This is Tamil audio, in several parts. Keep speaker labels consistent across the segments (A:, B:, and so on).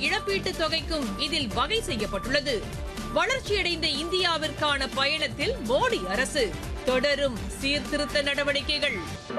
A: இழப்பீட்டுத் தொகைக்கும் இதில் வகை செய்யப்பட்டுள்ளது வளர்ச்சியடைந்த இந்தியாவிற்கான பயணத்தில் மோடி அரசு தொடரும் சீர்திருத்த நடவடிக்கைகள்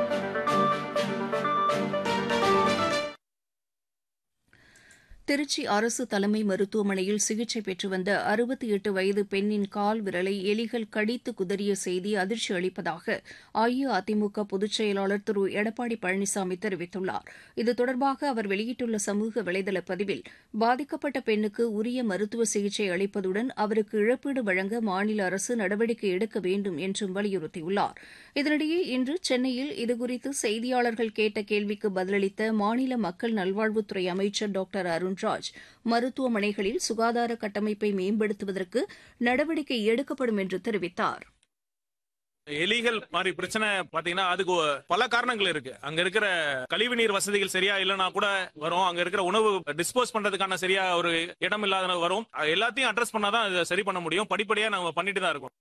B: திருச்சி அரசு தலைமை மருத்துவமனையில் சிகிச்சை பெற்று வந்த அறுபத்தி எட்டு வயது பெண்ணின் கால் விரலை எலிகள் கடித்து குதறிய செய்தி அதிர்ச்சி அளிப்பதாக அஇஅதிமுக பொதுச் செயலாளர் திரு எடப்பாடி பழனிசாமி தெரிவித்துள்ளார் இது தொடர்பாக அவர் வெளியிட்டுள்ள சமூக வலைதள பதிவில் பாதிக்கப்பட்ட பெண்ணுக்கு உரிய மருத்துவ சிகிச்சை அளிப்பதுடன் அவருக்கு இழப்பீடு வழங்க மாநில அரசு நடவடிக்கை எடுக்க வேண்டும் என்றும் வலியுறுத்தியுள்ளார் இதனிடையே இன்று சென்னையில் இதுகுறித்து செய்தியாளர்கள் கேட்ட கேள்விக்கு பதிலளித்த மாநில மக்கள் நல்வாழ்வுத்துறை அமைச்சர் டாக்டர் அருண்ராஜ் மருத்துவமனைகளில் சுகாதார கட்டமைப்பை மேம்படுத்துவதற்கு நடவடிக்கை எடுக்கப்படும் என்று தெரிவித்தார்
C: எலிகள் மாதிரி பிரச்சனை பாத்தீங்கன்னா அதுக்கு பல காரணங்கள் இருக்கு அங்க இருக்கிற கழிவு நீர் வசதிகள் சரியா இல்லைன்னா கூட வரும் அங்க இருக்கிற உணவு டிஸ்போஸ் பண்றதுக்கான சரியா ஒரு இடம் இல்லாத வரும் எல்லாத்தையும் அட்ரஸ் பண்ணாதான் இதை சரி பண்ண முடியும் படிப்படியா நம்ம பண்ணிட்டு தான் இருக்கோம்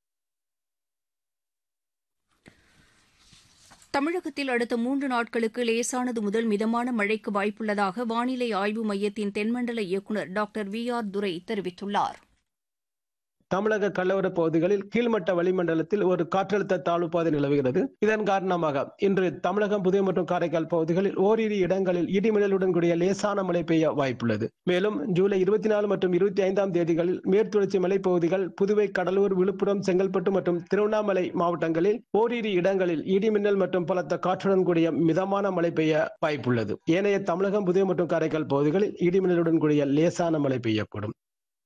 B: தமிழகத்தில் அடுத்த மூன்று நாட்களுக்கு லேசானது முதல் மிதமான மழைக்கு வாய்ப்புள்ளதாக வானிலை ஆய்வு மையத்தின் தென்மண்டல இயக்குநர் டாக்டர் வி ஆர் துரை தெரிவித்துள்ளார்
D: தமிழக கடலோர பகுதிகளில் கீழ்மட்ட வளிமண்டலத்தில் ஒரு காற்றழுத்த தாழ்வு பாதை நிலவுகிறது இதன் காரணமாக இன்று தமிழகம் புதுவை மற்றும் காரைக்கால் பகுதிகளில் ஓரிரு இடங்களில் இடிமின்னலுடன் கூடிய லேசான மழை பெய்ய வாய்ப்புள்ளது மேலும் ஜூலை இருபத்தி நாலு மற்றும் இருபத்தி ஐந்தாம் தேதிகளில் மேற்குறிச்சி மலைப்பகுதிகள் புதுவை கடலூர் விழுப்புரம் செங்கல்பட்டு மற்றும் திருவண்ணாமலை மாவட்டங்களில் ஓரிரு இடங்களில் இடிமின்னல் மற்றும் பலத்த காற்றுடன் கூடிய மிதமான மழை பெய்ய வாய்ப்புள்ளது ஏனைய தமிழகம் புதுவை மற்றும் காரைக்கால் பகுதிகளில் இடிமின்னலுடன் கூடிய லேசான மழை பெய்யக்கூடும்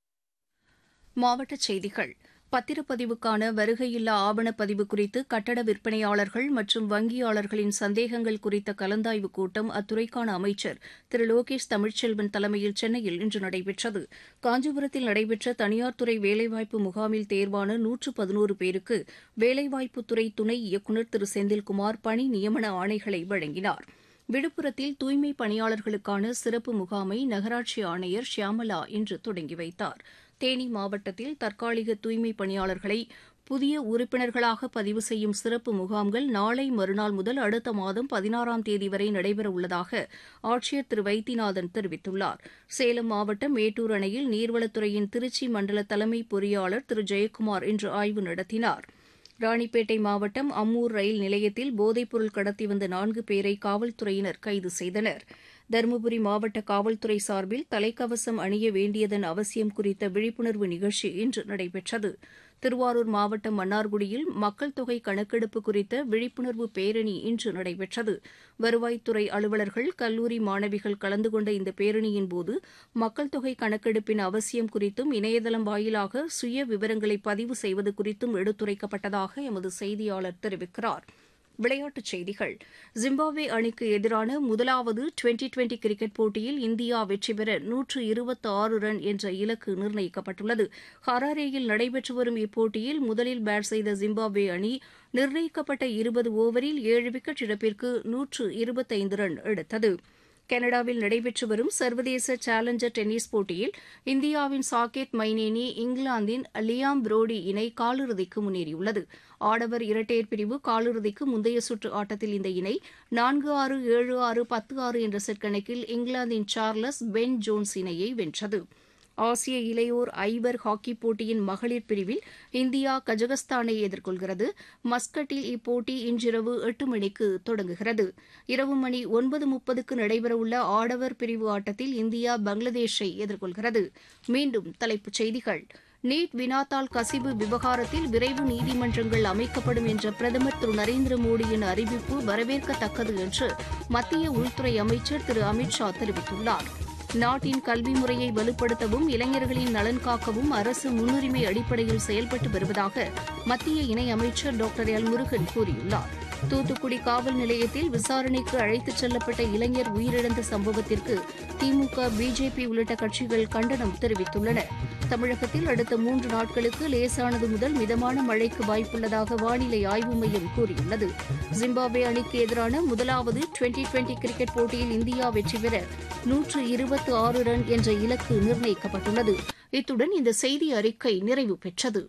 B: மாவட்டச் செய்திகள் பத்திரப்பதிவுக்கான வருகையில்லா ஆவணப்பதிவு குறித்து கட்டட விற்பனையாளர்கள் மற்றும் வங்கியாளர்களின் சந்தேகங்கள் குறித்த கலந்தாய்வு கூட்டம் அத்துறைக்கான அமைச்சர் திரு லோகேஷ் தமிழ்ச்செல்வன் தலைமையில் சென்னையில் இன்று நடைபெற்றது காஞ்சிபுரத்தில் நடைபெற்ற தனியார் துறை வேலைவாய்ப்பு முகாமில் தேர்வான நூற்று பதினோரு பேருக்கு வேலைவாய்ப்புத்துறை துணை இயக்குநர் திரு செந்தில்குமார் பணி நியமன ஆணைகளை வழங்கினார் விழுப்புரத்தில் தூய்மை பணியாளர்களுக்கான சிறப்பு முகாமை நகராட்சி ஆணையர் ஷியாமலா இன்று தொடங்கி வைத்தார் தேனி மாவட்டத்தில் தற்காலிக தூய்மை பணியாளர்களை புதிய உறுப்பினர்களாக பதிவு செய்யும் சிறப்பு முகாம்கள் நாளை மறுநாள் முதல் அடுத்த மாதம் பதினாறாம் தேதி வரை நடைபெறவுள்ளதாக ஆட்சியர் திரு வைத்தியநாதன் தெரிவித்துள்ளார் சேலம் மாவட்டம் மேட்டூர் அணையில் நீர்வளத்துறையின் திருச்சி மண்டல தலைமை பொறியாளர் திரு ஜெயக்குமார் இன்று ஆய்வு நடத்தினார் ராணிப்பேட்டை மாவட்டம் அம்மூர் ரயில் நிலையத்தில் போதைப்பொருள் கடத்தி வந்த நான்கு பேரை காவல்துறையினர் கைது செய்தனர் தருமபுரி மாவட்ட காவல்துறை சார்பில் தலைக்கவசம் அணிய வேண்டியதன் அவசியம் குறித்த விழிப்புணர்வு நிகழ்ச்சி இன்று நடைபெற்றது திருவாரூர் மாவட்டம் மன்னார்குடியில் மக்கள் தொகை கணக்கெடுப்பு குறித்த விழிப்புணர்வு பேரணி இன்று நடைபெற்றது வருவாய்த்துறை அலுவலர்கள் கல்லூரி மாணவிகள் கலந்து கொண்ட இந்த பேரணியின் போது மக்கள் தொகை கணக்கெடுப்பின் அவசியம் குறித்தும் இணையதளம் வாயிலாக சுய விவரங்களை பதிவு செய்வது குறித்தும் எடுத்துரைக்கப்பட்டதாக எமது செய்தியாளர் தெரிவிக்கிறார் விளையாட்டுச் செய்திகள் ஜிம்பாப்வே அணிக்கு எதிரான முதலாவது டுவெண்டி டுவெண்டி கிரிக்கெட் போட்டியில் இந்தியா வெற்றி பெற நூற்று இருபத்தி ஆறு ரன் என்ற இலக்கு நிர்ணயிக்கப்பட்டுள்ளது ஹராரேயில் நடைபெற்று வரும் இப்போட்டியில் முதலில் பேட் செய்த ஜிம்பாப்வே அணி நிர்ணயிக்கப்பட்ட இருபது ஓவரில் ஏழு விக்கெட் இழப்பிற்கு நூற்று இருபத்தைந்து ரன் எடுத்தது கனடாவில் நடைபெற்று வரும் சர்வதேச சேலஞ்சர் டென்னிஸ் போட்டியில் இந்தியாவின் சாகேத் மைனேனி இங்கிலாந்தின் லியாம் புரோடி இணை காலிறுதிக்கு முன்னேறியுள்ளது ஆடவர் இரட்டையர் பிரிவு காலிறுதிக்கு முந்தைய சுற்று ஆட்டத்தில் இந்த இணை நான்கு ஆறு ஏழு ஆறு பத்து ஆறு என்ற செட் கணக்கில் இங்கிலாந்தின் சார்லஸ் பென் ஜோன்ஸ் இணையை வென்றது ஆசிய இளையோர் ஐவர் ஹாக்கி போட்டியின் மகளிர் பிரிவில் இந்தியா கஜகஸ்தானை எதிர்கொள்கிறது மஸ்கட்டில் இப்போட்டி இன்றிரவு எட்டு மணிக்கு தொடங்குகிறது இரவு மணி ஒன்பது முப்பதுக்கு நடைபெறவுள்ள ஆடவர் பிரிவு ஆட்டத்தில் இந்தியா பங்களாதேஷை எதிர்கொள்கிறது மீண்டும் தலைப்புச் செய்திகள் நீட் வினாத்தாள் கசிவு விவகாரத்தில் விரைவு நீதிமன்றங்கள் அமைக்கப்படும் என்ற பிரதமர் திரு நரேந்திர மோடியின் அறிவிப்பு வரவேற்கத்தக்கது என்று மத்திய உள்துறை அமைச்சர் திரு அமித் ஷா தெரிவித்துள்ளார் நாட்டின் கல்வி முறையை வலுப்படுத்தவும் இளைஞர்களின் நலன் காக்கவும் அரசு முன்னுரிமை அடிப்படையில் செயல்பட்டு வருவதாக மத்திய இணையமைச்சர் டாக்டர் எல் முருகன் கூறியுள்ளார் தூத்துக்குடி காவல் நிலையத்தில் விசாரணைக்கு அழைத்துச் செல்லப்பட்ட இளைஞர் உயிரிழந்த சம்பவத்திற்கு திமுக பிஜேபி உள்ளிட்ட கட்சிகள் கண்டனம் தெரிவித்துள்ளன தமிழகத்தில் அடுத்த மூன்று நாட்களுக்கு லேசானது முதல் மிதமான மழைக்கு வாய்ப்புள்ளதாக வானிலை ஆய்வு மையம் கூறியுள்ளது ஜிம்பாப்வே அணிக்கு எதிரான முதலாவது டுவெண்டி டுவெண்டி கிரிக்கெட் போட்டியில் இந்தியா வெற்றி பெற நூற்று இருபத்தி ஆறு ரன் என்ற இலக்கு நிர்ணயிக்கப்பட்டுள்ளது இத்துடன் இந்த செய்தி அறிக்கை நிறைவு பெற்றது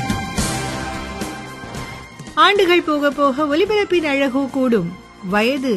E: ஆண்டுகள் போக போக ஒலிபரப்பின் அழகோ கூடும் வயது